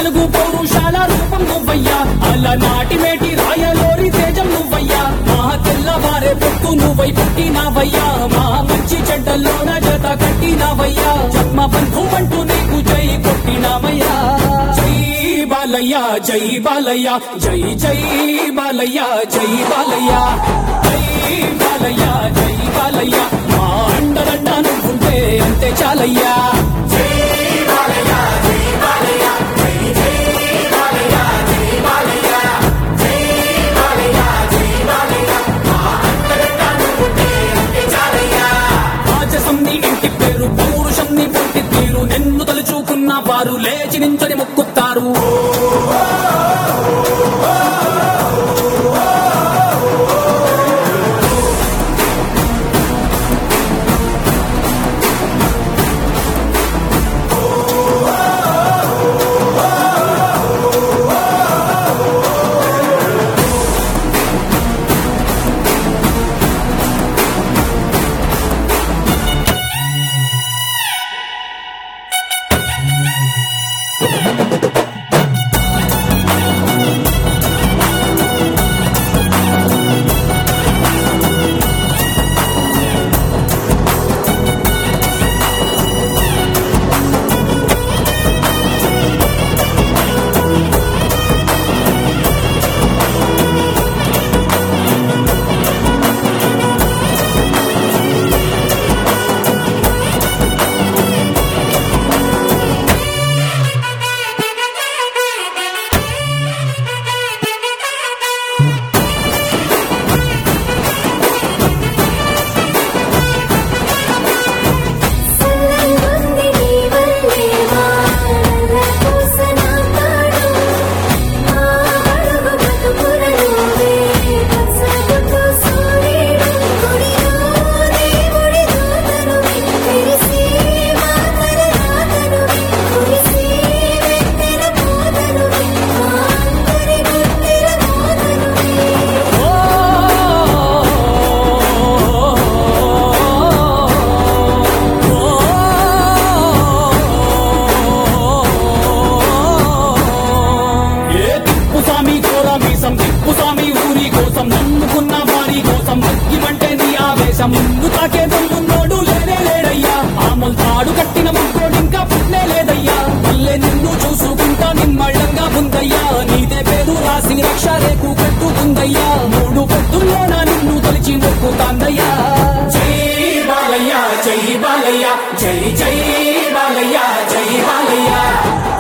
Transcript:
తెలుగు పౌరుషాల రూపం నువ్వయ్యా అలనాటి మేటి రాయలోరి తేజం నువ్వయ్యా మా తెల్లవారే పొత్తు నువ్వై పుట్టినావయ్యా మా మంచి చెడ్డల్లోన జత కట్టినావయ్యా జన్మ బంధు అంటూ నీకు జై కొట్టినావయ్యా జై బాలయ్య జై బాలయ్య జై జై బాలయ్య జై బాలయ్య జై బాలయ్య జై బాలయ్య మా అండదండ నువ్వుంటే అంతే చాలయ్యా రాజసం నీ ఇంటి పేరు పౌరుషం నీ పుట్టి తీరు నిన్ను తలుచుకున్న వారు లేచి నించని మొక్కుతారు సల్లగుంది నీ వల్లేవా నల్ల పూసనాటాడు మా అడుగు బతుకుల నువ్వే పచ్చగుట్టు సూర్యుడు గుడిలో దేవుడి దూతనువి తెలిసి మా తలరాతనువి కురిసి వెన్నెల పూతనువి మా అందరి గుండెల మోతనువి ఏ తిప్పు స్వామి కోర మీసం తిప్పు స్వామి ఊరి కోసం నమ్ముకున్న వారి కోసం మగ్గిమంటే నీ ఆవేశం ముందు తాకే దమ్మున్నోడు లేనే లేడయ్యా ఆమల్ తాడు కట్టిన ముగ్గోడు ఇంకా పుట్నే లేదయ్యా మళ్ళీ నిన్ను చూసుకుంటా నిమ్మళ్ళంగా ఉందయ్యా నీదే పేరు రాసి రక్ష రేకు కట్టుకుందయ్యా మూడు పొద్దుల్లోన నిన్ను తలిచి మొక్కుతాందయ్యా జై బాలయ్య జై బాలయ్య జై జై బాలయ్య జై బాలయ్య